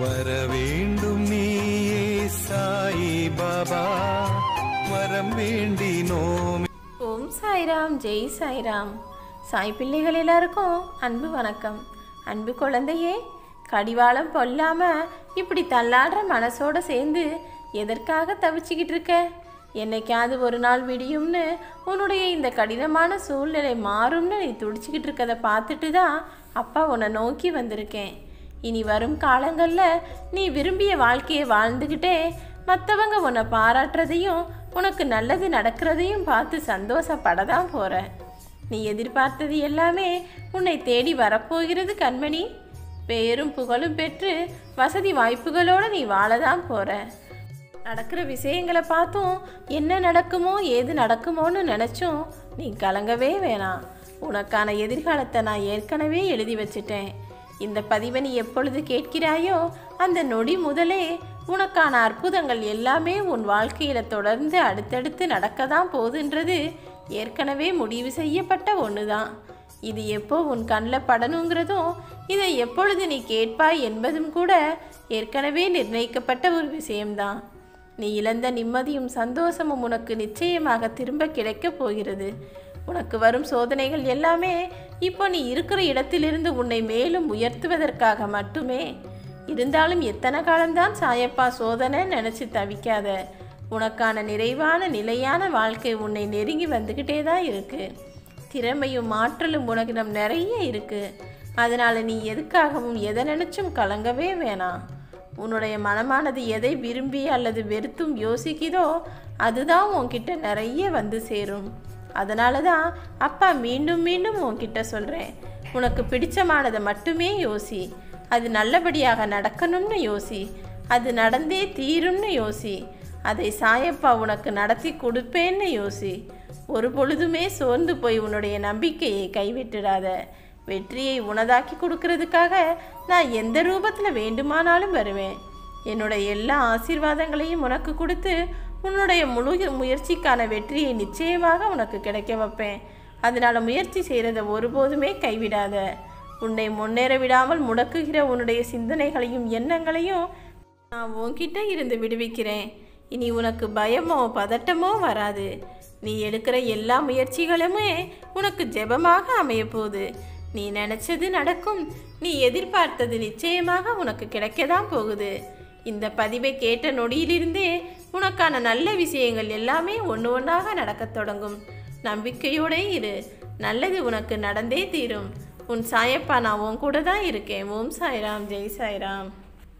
வர வேண்டும் நீயே சாயி பாபா வரம் வேண்டினோம் ஓம் சாய்ராம் ஜெய் சாய்ராம் சாய் பிள்ளைகள் எல்லாருக்கும் அன்பு வணக்கம் அன்பு குழந்தையே கடிவாளம் பொல்லாம இப்படி தள்ளாடுற மனசோட சேர்ந்து எதற்காக தவிச்சுக்கிட்டு இருக்க என்னைக்காவது ஒரு நாள் விடியும்னு உன்னுடைய இந்த கடினமான சூழ்நிலை மாறும்னு நீ துடிச்சுக்கிட்டு இருக்கதை பார்த்துட்டு தான் அப்பா உன்னை நோக்கி வந்திருக்கேன் இனி வரும் காலங்களில் நீ விரும்பிய வாழ்க்கையை வாழ்ந்துக்கிட்டே மற்றவங்க உன்னை பாராட்டுறதையும் உனக்கு நல்லது நடக்கிறதையும் பார்த்து சந்தோஷப்பட தான் போகிற நீ எதிர்பார்த்தது எல்லாமே உன்னை தேடி வரப்போகிறது கண்மணி பேரும் புகழும் பெற்று வசதி வாய்ப்புகளோடு நீ வாழதான் போகிற நடக்கிற விஷயங்களை பார்த்தும் என்ன நடக்குமோ ஏது நடக்குமோன்னு நினச்சும் நீ கலங்கவே வேணாம் உனக்கான எதிர்காலத்தை நான் ஏற்கனவே எழுதி வச்சிட்டேன் இந்த பதிவை நீ எப்பொழுது கேட்கிறாயோ அந்த நொடி முதலே உனக்கான அற்புதங்கள் எல்லாமே உன் வாழ்க்கையில் தொடர்ந்து அடுத்தடுத்து நடக்க தான் போகுதுன்றது ஏற்கனவே முடிவு செய்யப்பட்ட ஒன்று தான் இது எப்போ உன் கண்ணில் படணுங்கிறதும் இதை எப்பொழுது நீ கேட்பாய் என்பதும் கூட ஏற்கனவே நிர்ணயிக்கப்பட்ட ஒரு விஷயம்தான் நீ இழந்த நிம்மதியும் சந்தோஷமும் உனக்கு நிச்சயமாக திரும்ப கிடைக்கப் போகிறது உனக்கு வரும் சோதனைகள் எல்லாமே இப்போ நீ இருக்கிற இடத்திலிருந்து உன்னை மேலும் உயர்த்துவதற்காக மட்டுமே இருந்தாலும் எத்தனை காலம்தான் சாயப்பா சோதனை நினச்சி தவிக்காத உனக்கான நிறைவான நிலையான வாழ்க்கை உன்னை நெருங்கி வந்துக்கிட்டே தான் இருக்கு திறமையும் ஆற்றலும் உனக்கிடம் நிறைய இருக்கு அதனால நீ எதுக்காகவும் எதை நினைச்சும் கலங்கவே வேணாம் உன்னுடைய மனமானது எதை விரும்பி அல்லது வெறுத்தும் யோசிக்குதோ அதுதான் உன்கிட்ட நிறைய வந்து சேரும் அதனால தான் அப்பா மீண்டும் மீண்டும் உன்கிட்ட சொல்கிறேன் உனக்கு பிடிச்சமானதை மட்டுமே யோசி அது நல்லபடியாக நடக்கணும்னு யோசி அது நடந்தே தீரும்னு யோசி அதை சாயப்பா உனக்கு நடத்தி கொடுப்பேன்னு யோசி ஒரு பொழுதுமே சோர்ந்து போய் உன்னுடைய நம்பிக்கையை கைவிட்டுடாத வெற்றியை உனதாக்கி கொடுக்கறதுக்காக நான் எந்த ரூபத்தில் வேண்டுமானாலும் வருவேன் என்னுடைய எல்லா ஆசீர்வாதங்களையும் உனக்கு கொடுத்து உன்னுடைய முழு முயற்சிக்கான வெற்றியை நிச்சயமாக உனக்கு கிடைக்க வைப்பேன் அதனால முயற்சி செய்கிறத ஒருபோதுமே கைவிடாத உன்னை முன்னேற விடாமல் முடக்குகிற உன்னுடைய சிந்தனைகளையும் எண்ணங்களையும் நான் உன்கிட்ட இருந்து விடுவிக்கிறேன் இனி உனக்கு பயமோ பதட்டமோ வராது நீ எடுக்கிற எல்லா முயற்சிகளுமே உனக்கு ஜெபமாக அமையப் போகுது நீ நினைச்சது நடக்கும் நீ எதிர்பார்த்தது நிச்சயமாக உனக்கு கிடைக்கதான் போகுது இந்த பதிவை கேட்ட நொடியிலிருந்தே உனக்கான நல்ல விஷயங்கள் எல்லாமே ஒன்று ஒன்றாக நடக்கத் தொடங்கும் நம்பிக்கையோட இரு நல்லது உனக்கு நடந்தே தீரும் உன் சாயப்பா நான் உன் கூட தான் இருக்கேன் ஓம் சாய்ராம் ஜெய் சாய்ராம்